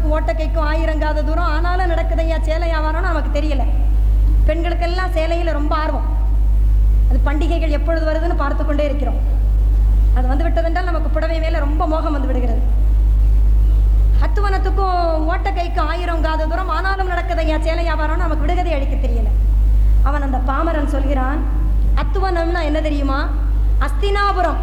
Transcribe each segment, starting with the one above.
அத்துவனத்துக்கும் ஓட்டக்கைக்கும் ஆயிரங்காத தூரம் ஆனாலும் நடக்குதையா சேலை வியாபாரம்னு நமக்கு தெரியல பெண்களுக்கெல்லாம் சேலையில் ரொம்ப ஆர்வம் அது பண்டிகைகள் எப்பொழுது வருதுன்னு பார்த்து கொண்டே இருக்கிறோம் அது வந்து விட்டதென்றால் நமக்கு புடவை மேலே ரொம்ப மோகம் வந்து விடுகிறது அத்துவனத்துக்கும் ஓட்டக்கைக்கும் ஆயிரம் காத தூரம் ஆனாலும் நடக்குதையா சேலை வியாபாரம்னு நமக்கு விடுகதை அளிக்க தெரியல அவன் அந்த பாமரன் சொல்கிறான் அத்துவனம்னா என்ன தெரியுமா அஸ்தினாபுரம்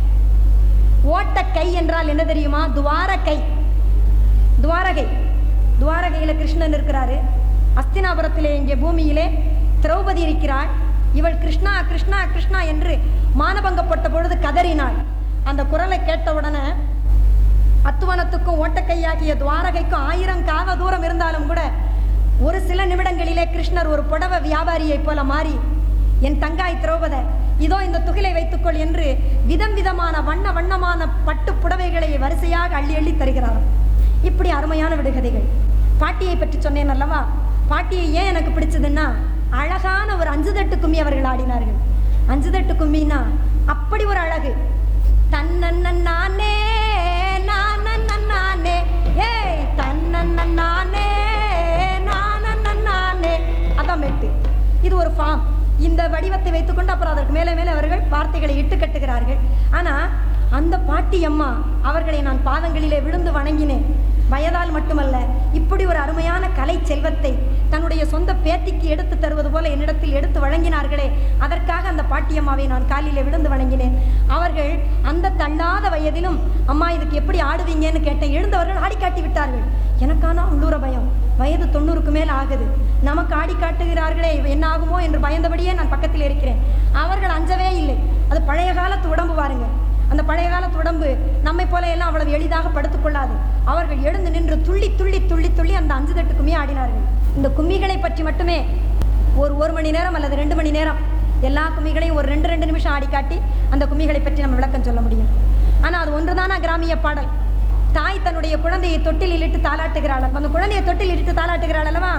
ஓட்டக்கை என்றால் என்ன தெரியுமா துவாரகை துவாரகை துவாரகையில் கிருஷ்ணன் இருக்கிறாரு அஸ்தினாபுரத்திலே இங்கே பூமியிலே திரௌபதி இருக்கிறாள் இவள் கிருஷ்ணா கிருஷ்ணா கிருஷ்ணா என்று மானபங்கப்பட்ட பொழுது கதறினாள் அந்த குரலை கேட்டவுடனே அத்துவனத்துக்கும் ஓட்டக்கையாகிய துவாரகைக்கும் ஆயிரம் காத தூரம் இருந்தாலும் கூட ஒரு சில நிமிடங்களிலே கிருஷ்ணர் ஒரு புடவ வியாபாரியைப் போல மாறி என் தங்காய் திரௌபத இதோ இந்த துகிலை வைத்துக்கொள் என்று விதம் விதமான வண்ண வண்ணமான பட்டு புடவைகளை வரிசையாக அள்ளி அள்ளி தருகிறாராம் இப்படி அருமையான விடுகதைகள் பாட்டியை பற்றி சொன்னேன் அல்லவா பாட்டியை ஏன் எனக்கு பிடிச்சதுன்னா அழகான ஒரு அஞ்சு தட்டு கும்மி அவர்கள் ஆடினார்கள் அஞ்சு தட்டு கும்மின்னா அப்படி ஒரு அழகு தன்னன்ன நானே நானன்ன நானே ஏய் தன்னன்ன நானே நானன்ன நானே அதான் மெட்டு இது ஒரு ஃபார்ம் இந்த வடிவத்தை வைத்துக்கொண்டு அப்புறம் அதற்கு மேலே மேலே அவர்கள் வார்த்தைகளை இட்டு கட்டுகிறார்கள் ஆனால் அந்த பாட்டி அம்மா அவர்களை நான் பாதங்களிலே விழுந்து வணங்கினேன் வயதால் மட்டுமல்ல இப்படி ஒரு அருமையான கலை செல்வத்தை தன்னுடைய சொந்த பேத்திக்கு எடுத்து தருவது போல என்னிடத்தில் எடுத்து வழங்கினார்களே அதற்காக அந்த பாட்டியம்மாவை நான் காலிலே விழுந்து வணங்கினேன் அவர்கள் அந்த தள்ளாத வயதிலும் அம்மா இதுக்கு எப்படி ஆடுவீங்கன்னு கேட்டேன் எழுந்தவர்கள் ஆடி காட்டி விட்டார்கள் எனக்கான உள்ளூர பயம் வயது தொண்ணூறுக்கு மேல் ஆகுது நமக்கு ஆடி காட்டுகிறார்களே என்ன ஆகுமோ என்று பயந்தபடியே நான் பக்கத்தில் இருக்கிறேன் அவர்கள் அஞ்சவே இல்லை அது பழைய காலத்து உடம்பு பாருங்க அந்த பழைய காலத்து உடம்பு நம்மை போல எல்லாம் அவ்வளவு எளிதாக படுத்துக்கொள்ளாது அவர்கள் எழுந்து நின்று துள்ளி துள்ளி துள்ளி துள்ளி அந்த அஞ்சு தட்டு கும்மி ஆடினார்கள் இந்த கும்மிகளை பற்றி மட்டுமே ஒரு ஒரு மணி நேரம் அல்லது ரெண்டு மணி நேரம் எல்லா கும்மிகளையும் ஒரு ரெண்டு ரெண்டு நிமிஷம் ஆடி காட்டி அந்த கும்மிகளை பற்றி நம்ம விளக்கம் சொல்ல முடியும் ஆனால் அது ஒன்றுதானா கிராமிய பாடல் தாய் தன்னுடைய குழந்தையை தொட்டிலில் இட்டு தாளாட்டுகிறாள் அந்த குழந்தையை தொட்டில் இட்டு தாளாட்டுகிறாள் அல்லவா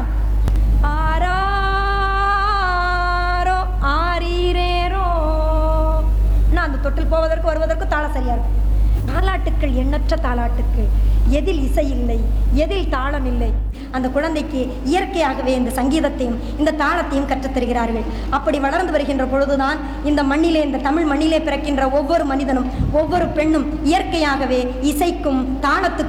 ஆராரோ ஆரீரேரோ நான் அந்த தொட்டில் போவதற்கு வருவதற்கு தாளம் சரியா இருக்கும் தாலாட்டுக்கள் எண்ணற்ற தாலாட்டுக்கள் எதில் இசை இல்லை எதில் தாளம் இல்லை அந்த குழந்தைக்கு இயற்கையாகவே இந்த சங்கீதத்தையும் இந்த தாளத்தையும் கற்றுத்தருகிறார்கள் அப்படி வளர்ந்து வருகின்ற பொழுதுதான் இந்த மண்ணிலே இந்த தமிழ் மண்ணிலே பிறக்கின்ற ஒவ்வொரு மனிதனும் ஒவ்வொரு பெண்ணும் இயற்கையாகவே இசைக்கும் தாளத்துக்கும்